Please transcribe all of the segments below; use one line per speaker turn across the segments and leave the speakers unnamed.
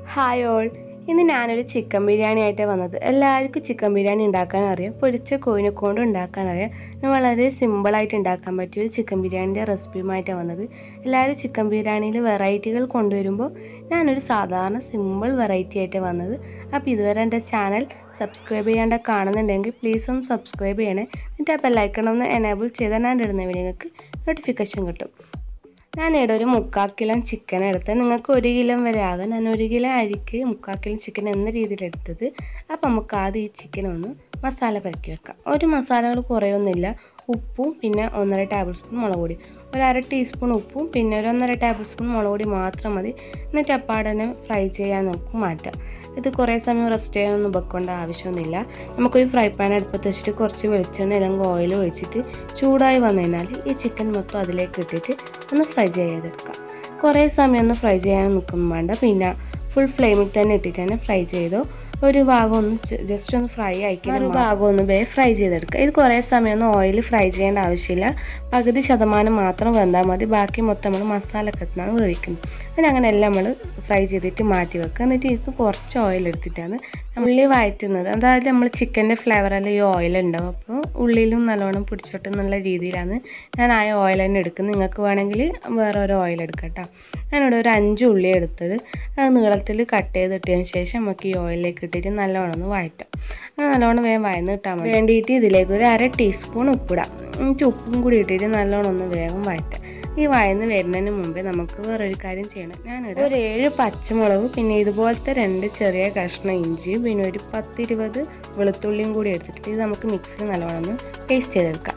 hi all ഇന്ന് ഞാനൊരു chicken biryani ആയിട്ടാണ് വന്നത് എല്ലാവർക്കും ചിക്കൻ ബിരിയാണി ഉണ്ടാക്കാൻ അറിയാം പൊരിച്ച കോഴിനെ കൊണ്ട് ഉണ്ടാക്കാൻ അറിയാം ഞാൻ വളരെ സിമ്പിളായിട്ട് ഉണ്ടാക്കാൻ പറ്റിയ ഒരു ചിക്കൻ ബിരിയാണിൻ്റെ റെസിപ്പിയുമായിട്ടാണ് വന്നത് എല്ലാവരും ചിക്കൻ ബിരിയാണിയിൽ വെറൈറ്റികൾ കൊണ്ടുവരുമ്പോൾ ഞാനൊരു സാധാരണ സിമ്പിൾ വെറൈറ്റി ആയിട്ടാണ് വന്നത് അപ്പോൾ ഇതുവരെ എൻ്റെ ചാനൽ സബ്സ്ക്രൈബ് ചെയ്യാണ്ട് കാണുന്നുണ്ടെങ്കിൽ പ്ലീസ് ഒന്ന് സബ്സ്ക്രൈബ് ചെയ്യണേ എന്നിട്ട് ആ ബെല്ലൈക്കണം ഒന്ന് എനേബിൾ ചെയ്താൽ ഞാൻ ഇടുന്ന നിങ്ങൾക്ക് നോട്ടിഫിക്കേഷൻ കിട്ടും ഞാൻ ഇവിടെ ഒരു മുക്കാൽ കിലോ ചിക്കൻ എടുത്ത് നിങ്ങൾക്ക് ഒരു കിലോ വരെ ആകാം ഞാൻ ഒരു കിലോ അരിക്ക് മുക്കാൽ കിലോ ചിക്കൻ എന്ന രീതിയിൽ എടുത്തത് അപ്പം നമുക്ക് ആദ്യം ഈ ചിക്കൻ ഒന്ന് മസാല പരക്കി വെക്കാം ഒരു മസാലകൾ കുറയൊന്നുമില്ല ഉപ്പും പിന്നെ ഒന്നര ടേബിൾ സ്പൂൺ മുളക് പൊടി ഒരു അര ടീസ്പൂൺ ഉപ്പും പിന്നെ ഒരു ഒന്നര ടേബിൾ സ്പൂൺ മുളക് പൊടി മാത്രം മതി എന്നിട്ട് അപ്പാടനെ ഫ്രൈ ചെയ്യാൻ നമുക്ക് മാറ്റാം ഇത് കുറേ സമയം റെസ്റ്റ് ചെയ്യാനൊന്നും വെക്കേണ്ട ആവശ്യമൊന്നുമില്ല നമുക്കൊരു ഫ്രൈ പാൻ അടുപ്പത്ത് വെച്ചിട്ട് കുറച്ച് വെളിച്ചെണ്ണ അല്ലെങ്കിൽ ഓയിൽ ഒഴിച്ചിട്ട് ചൂടായി വന്നു കഴിഞ്ഞാൽ ഈ ചിക്കൻ മൊത്തം അതിലേക്ക് ഇട്ടിട്ട് ഒന്ന് ഫ്രൈ ചെയ്തെടുക്കാം കുറേ സമയം ഒന്ന് ഫ്രൈ ചെയ്യാൻ നിൽക്കും വേണ്ട പിന്നെ ഫുൾ ഫ്ലെയിമിൽ തന്നെ ഇട്ടിട്ട് തന്നെ ഫ്രൈ ചെയ്തോ ഒരു ഭാഗം ഒന്ന് ജസ്റ്റ് ഒന്ന് ഫ്രൈ ആക്കി ഒരു ഭാഗം ഒന്ന് വേ ഫ്രൈ ചെയ്തെടുക്കുക ഇത് കുറേ സമയം ഒന്നും ഓയിൽ ഫ്രൈ ചെയ്യേണ്ട ആവശ്യമില്ല പകുതി ശതമാനം മാത്രം വെന്താൽ മതി ബാക്കി മൊത്തം നമ്മൾ മസാലയൊക്കെ എത്തുന്നതാണ് വേവിക്കുന്നത് അങ്ങനെ അങ്ങനെ എല്ലാം നമ്മൾ ഫ്രൈ ചെയ്തിട്ട് മാറ്റി വെക്കുക എന്നിട്ട് ഇത് കുറച്ച് ഓയിൽ എടുത്തിട്ടാണ് ഉള്ളി വഴറ്റുന്നത് അതായത് നമ്മൾ ചിക്കൻ്റെ ഫ്ലേവറെല്ലാം ഈ ഓയിൽ ഉണ്ടാവും അപ്പോൾ ഉള്ളിലും നല്ലോണം പിടിച്ചോട്ട് എന്നുള്ള രീതിയിലാണ് ഞാൻ ആ ഓയിൽ തന്നെ എടുക്കുന്നത് നിങ്ങൾക്ക് വേണമെങ്കിൽ വേറെ ഒരു ഓയിൽ എടുക്കാം കേട്ടോ ഞാനിവിടെ ഒരു അഞ്ച് ഉള്ളി എടുത്തത് അത് നീളത്തിൽ കട്ട് ചെയ്തിട്ടതിന് ശേഷം നമുക്ക് ഈ ഓയിലിലേക്ക് ഇട്ടിട്ട് നല്ലോണം ഒന്ന് വഴറ്റാം അങ്ങനെ നല്ലോണം വേഗം വഴന്ന് കിട്ടാൻ വേണ്ടി വേണ്ടിയിട്ട് ഇതിലേക്ക് ഒരു അര ടീസ്പൂൺ ഉപ്പിടാം എന്നിട്ട് ഉപ്പും കൂടി ഇട്ടിട്ട് നല്ലോണം ഒന്ന് വേഗം വഴറ്റാം ഈ വഴന്ന് വരുന്നതിന് മുമ്പേ നമുക്ക് വേറൊരു കാര്യം ചെയ്യണം ഞാനിവിടെ ഒരു ഏഴ് പച്ചമുളക് പിന്നെ ഇതുപോലത്തെ രണ്ട് ചെറിയ കഷ്ണം ഇഞ്ചിയും പിന്നെ ഒരു പത്തിരുപത് വെളുത്തുള്ളിയും കൂടി എടുത്തിട്ട് ഇത് നമുക്ക് മിക്സിയിൽ നല്ലോണം ഒന്ന് ടേസ്റ്റ് ചെയ്തെടുക്കാം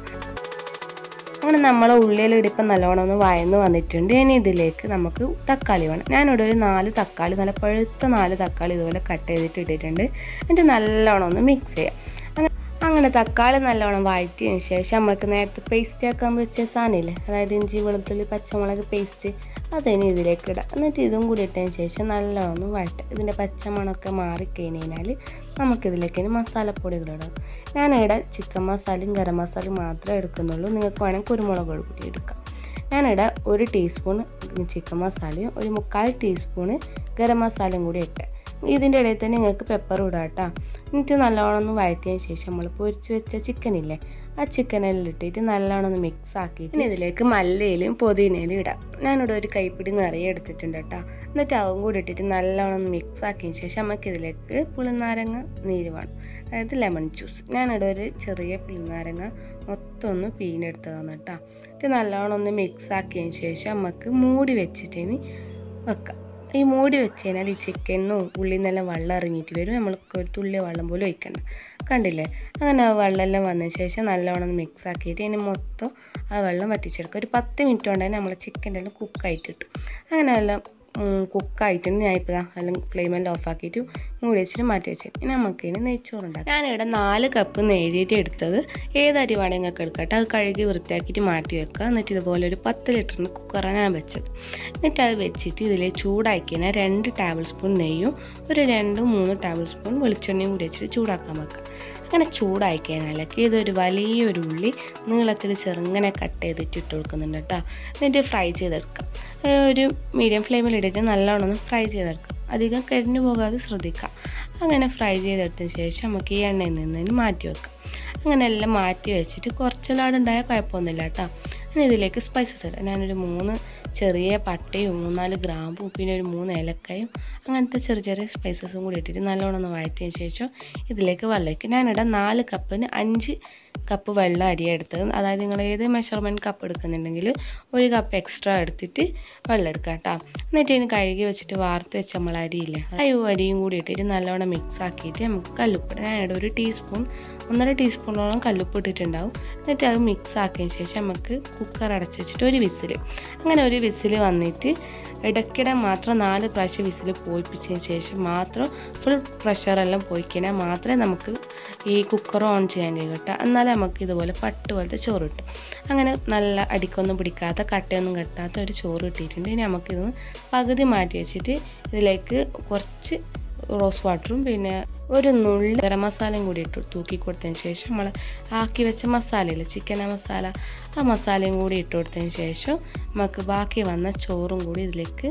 അങ്ങനെ നമ്മളെ ഉള്ളിയിൽ ഇടിപ്പം നല്ലോണം ഒന്ന് വയന്ന് വന്നിട്ടുണ്ട് ഇനി ഇതിലേക്ക് നമുക്ക് തക്കാളി വേണം ഞാനിവിടെ ഒരു നാല് തക്കാളി നല്ല പഴുത്ത നാല് തക്കാളി ഇതുപോലെ കട്ട് ചെയ്തിട്ട് ഇട്ടിട്ടുണ്ട് എന്നിട്ട് നല്ലോണം ഒന്ന് മിക്സ് ചെയ്യാം അങ്ങനെ തക്കാളി നല്ലോണം വഴറ്റിയതിന് ശേഷം നമുക്ക് നേരത്തെ പേസ്റ്റ് ആക്കാൻ വെച്ച സാധനമില്ലേ അതായത് ഇഞ്ചി വെളുത്തുള്ളി പച്ചമുളക് പേസ്റ്റ് അതിന് ഇതിലേക്ക് ഇടാം എന്നിട്ട് ഇതും കൂടി ഇട്ടതിന് ശേഷം നല്ലോണം വഴറ്റുക ഇതിൻ്റെ പച്ചമണമൊക്കെ മാറിക്കഴിഞ്ഞ് കഴിഞ്ഞാൽ നമുക്കിതിലേക്ക് ഇനി മസാലപ്പൊടികളിടാം ഞാനിവിടെ ചിക്കൻ മസാലയും ഗരം മസാലയും മാത്രമേ എടുക്കുന്നുള്ളൂ നിങ്ങൾക്ക് വേണമെങ്കിൽ കുരുമുളക് പൊടി എടുക്കാം ഞാനിവിടെ ഒരു ടീസ്പൂൺ ചിക്കൻ മസാലയും ഒരു മുക്കാൽ ടീസ്പൂണ് ഗരം മസാലയും കൂടി ഇട്ടേ ഇതിൻ്റെ ഇടയിൽ തന്നെ നിങ്ങൾക്ക് പെപ്പർ ഇടാം കേട്ടോ എന്നിട്ട് നല്ലോണം ഒന്ന് വഴറ്റിയതിന് ശേഷം നമ്മൾ പൊരിച്ച് വെച്ച ചിക്കൻ ഇല്ലേ ആ ചിക്കനെല്ലാം ഇട്ടിട്ട് നല്ലോണം ഒന്ന് മിക്സ് ആക്കിയിട്ട് ഇനി ഇതിലേക്ക് മല്ലയിലും പുതിനയിലും ഇടാം ഞാനിവിടെ ഒരു കൈപ്പിടി നിറയെ എടുത്തിട്ടുണ്ട് കേട്ടോ എന്നിട്ട് അവൻ കൂടി ഇട്ടിട്ട് നല്ലോണം ഒന്ന് മിക്സ് ആക്കിയതിന് ശേഷം നമുക്ക് ഇതിലേക്ക് പുളിനാരങ്ങ നീര് വേണം അതായത് ലെമൺ ജ്യൂസ് ഞാനിവിടെ ഒരു ചെറിയ പുളിനാരങ്ങ മൊത്തം ഒന്ന് പിഴിഞ്ഞെടുത്തതാണ് കേട്ടോ എന്നിട്ട് നല്ലോണം ഒന്ന് മിക്സ് ആക്കിയതിന് ശേഷം നമുക്ക് മൂടി വെച്ചിട്ട് വെക്കാം ഈ മൂടി വെച്ച് കഴിഞ്ഞാൽ ഈ ചിക്കനും ഉള്ളിൽ നിന്നെല്ലാം വെള്ളം ഇറങ്ങിയിട്ട് വരും നമ്മൾക്ക് ഒരു തുള്ളി വെള്ളം പോലും ഒഴിക്കണ്ട കണ്ടില്ലേ അങ്ങനെ ആ വെള്ളമെല്ലാം വന്നതിന് ശേഷം നല്ലോണം മിക്സ് ആക്കിയിട്ട് ഇനി മൊത്തം ആ വെള്ളം വറ്റിച്ചെടുക്കുക ഒരു പത്ത് മിനിറ്റ് കൊണ്ട് തന്നെ നമ്മളെ ചിക്കൻ്റെ എല്ലാം കുക്കായിട്ട് കിട്ടും അങ്ങനെ എല്ലാം കുക്കായിട്ടുണ്ട് ഞാൻ ഇപ്പോൾ അല്ലെങ്കിൽ ഫ്ലെയിമെല്ലാം ഓഫാക്കിയിട്ട് മൂടി വെച്ചിട്ട് മാറ്റി വെച്ചിട്ട് ഇനി നമുക്ക് ഇനി നെയ്ച്ചോറുണ്ടാക്കാം ഞാനിവിടെ നാല് കപ്പ് നെയ്തിട്ട് എടുത്തത് ഏത് അരി വേണമെങ്കിൽ നിങ്ങൾക്ക് എടുക്കട്ടെ അത് കഴുകി വൃത്തിയാക്കിയിട്ട് മാറ്റി വെക്കുക എന്നിട്ട് ഇതുപോലെ ഒരു പത്ത് ലിറ്ററിന് കുക്കറാണ് ഞാൻ വെച്ചത് എന്നിട്ട് അത് വെച്ചിട്ട് ഇതിൽ ചൂടാക്കിയതിനെ രണ്ട് ടേബിൾ സ്പൂൺ നെയ്യും ഒരു രണ്ട് മൂന്ന് ടേബിൾ സ്പൂൺ വെളിച്ചെണ്ണയും കൂടി വെച്ചിട്ട് ചൂടാക്കാൻ വെക്കുക അങ്ങനെ ചൂടായി കഴിഞ്ഞാലൊക്കെ ഇതൊരു വലിയൊരു ഉള്ളി നീളത്തിൽ ചെറുങ്ങനെ കട്ട് ചെയ്തിട്ട് ഇട്ട് കൊടുക്കുന്നുണ്ട് കേട്ടോ എന്നിട്ട് ഫ്രൈ ചെയ്തെടുക്കാം ഒരു മീഡിയം ഫ്ലെയിമിൽ ഇട്ടിട്ട് നല്ലോണം ഒന്ന് ഫ്രൈ ചെയ്തെടുക്കാം അധികം കരിഞ്ഞു പോകാതെ ശ്രദ്ധിക്കാം അങ്ങനെ ഫ്രൈ ചെയ്തെടുത്തതിന് ശേഷം നമുക്ക് ഈ എണ്ണയിൽ നിന്ന് മാറ്റി വെക്കാം അങ്ങനെ എല്ലാം മാറ്റി വെച്ചിട്ട് കുറച്ചെല്ലാടുണ്ടായാൽ കുഴപ്പമൊന്നുമില്ല കേട്ടോ ഇനി ഇതിലേക്ക് സ്പൈസസ് ഇടാം ഞാനൊരു മൂന്ന് ചെറിയ പട്ടയും മൂന്നാല് ഗ്രാമ്പും പിന്നെ ഒരു മൂന്ന് ഏലക്കായും അങ്ങനത്തെ ചെറിയ ചെറിയ സ്പൈസസും കൂടി ഇട്ടിട്ട് നല്ലോണം ഒന്ന് വഴറ്റിയതിന് ശേഷം ഇതിലേക്ക് വെള്ളം വയ്ക്കും ഞാനിടാം നാല് കപ്പിന് അഞ്ച് കപ്പ് വെള്ളം അരി എടുത്തത് അതായത് നിങ്ങൾ ഏത് മെഷർമെൻറ്റ് കപ്പ് എടുക്കുന്നുണ്ടെങ്കിൽ ഒരു കപ്പ് എക്സ്ട്രാ എടുത്തിട്ട് വെള്ളം എടുക്കാം കേട്ടോ എന്നിട്ട് ഇതിന് കഴുകി വെച്ചിട്ട് വാർത്ത് വെച്ച നമ്മൾ അരിയില്ലേ ആ അരിയും കൂടി ഇട്ടിട്ട് നല്ലോണം മിക്സ് ആക്കിയിട്ട് നമുക്ക് കല്ലുപ്പ് ഞാനിവിടെ ഒരു ടീസ്പൂൺ ഒന്നര ടീസ്പൂണോളം കല്ലുപ്പ് ഇട്ടിട്ടുണ്ടാവും എന്നിട്ട് അത് മിക്സ് ആക്കിയതിന് ശേഷം നമുക്ക് കുക്കർ അടച്ച് വെച്ചിട്ട് ഒരു വിസിൽ അങ്ങനെ ഒരു വിസിൽ വന്നിട്ട് ഇടയ്ക്കിടെ മാത്രം നാല് പ്രാവശ്യം വിസിൽ പോയിപ്പിച്ചതിന് ശേഷം മാത്രം ഫുൾ പ്രഷറെല്ലാം പോയി കഴിഞ്ഞാൽ മാത്രമേ നമുക്ക് ഈ കുക്കർ ഓൺ ചെയ്യാൻ കഴിയും കേട്ടോ എന്നാലേ നമുക്ക് ഇതുപോലെ പട്ട് പോലത്തെ ചോറ് കിട്ടും അങ്ങനെ നല്ല അടിക്കൊന്നും പിടിക്കാത്ത കട്ടയൊന്നും കെട്ടാത്ത ഒരു ചോറ് കിട്ടിയിട്ടുണ്ട് ഇനി നമുക്കിതൊന്ന് പകുതി മാറ്റി വെച്ചിട്ട് ഇതിലേക്ക് കുറച്ച് റോസ് വാട്ടറും പിന്നെ ഒരു നുള്ളി ഗരം മസാലയും കൂടി ഇട്ട് തൂക്കി കൊടുത്തതിന് ശേഷം നമ്മൾ ആക്കി വെച്ച മസാലയില്ലേ ചിക്കൻ മസാല ആ മസാലയും കൂടി ഇട്ട് കൊടുത്തതിന് ശേഷം നമുക്ക് ബാക്കി വന്ന ചോറും കൂടി ഇതിലേക്ക്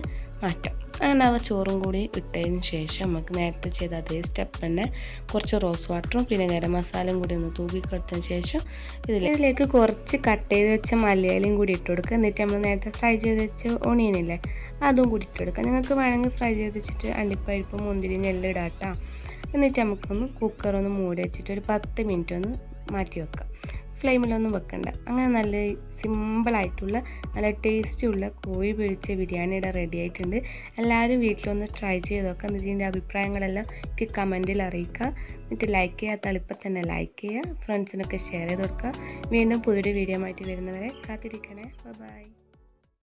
മാറ്റാം അങ്ങനെ ആ ചോറും കൂടി ഇട്ടതിന് ശേഷം നമുക്ക് നേരത്തെ ചെയ്ത അതേ സ്റ്റെപ്പ് തന്നെ കുറച്ച് റോസ് വാട്ടറും പിന്നെ ഗരം മസാലയും കൂടി ഒന്ന് തൂക്കി കൊടുത്തതിന് ശേഷം ഇതിൽ ഇതിലേക്ക് കുറച്ച് കട്ട് ചെയ്ത് വെച്ച മലയാളിയും കൂടി ഇട്ട് കൊടുക്കുക എന്നിട്ട് നമ്മൾ നേരത്തെ ഫ്രൈ ചെയ്ത് വെച്ച ഒണിയനില്ലേ അതും കൂടി ഇട്ട് കൊടുക്കുക നിങ്ങൾക്ക് വേണമെങ്കിൽ ഫ്രൈ ചെയ്ത് വെച്ചിട്ട് അണ്ടിപ്പരിപ്പ് മുന്തിരി നെല്ല് ഇടാട്ടോ എന്നിട്ട് നമുക്കൊന്ന് കുക്കർ ഒന്ന് മൂടി വെച്ചിട്ട് ഒരു പത്ത് മിനിറ്റ് ഒന്ന് മാറ്റി വെക്കാം ഫ്ലെയിമിലൊന്നും വെക്കണ്ട അങ്ങനെ നല്ല സിമ്പിളായിട്ടുള്ള നല്ല ടേസ്റ്റിയുള്ള കോഴി പൊരിച്ച ബിരിയാണിയുടെ റെഡി ആയിട്ടുണ്ട് എല്ലാവരും വീട്ടിലൊന്ന് ട്രൈ ചെയ്ത് നോക്കുക എന്നിട്ട് ഇതിൻ്റെ അഭിപ്രായങ്ങളെല്ലാം എനിക്ക് കമൻറ്റിൽ അറിയിക്കുക എന്നിട്ട് ലൈക്ക് ചെയ്യാത്ത എളുപ്പം തന്നെ ലൈക്ക് ചെയ്യുക ഫ്രണ്ട്സിനൊക്കെ ഷെയർ ചെയ്ത് കൊടുക്കുക വീണ്ടും പുതിയൊരു വീഡിയോ ആയിട്ട് വരുന്നവരെ കാത്തിരിക്കണേ ബൈ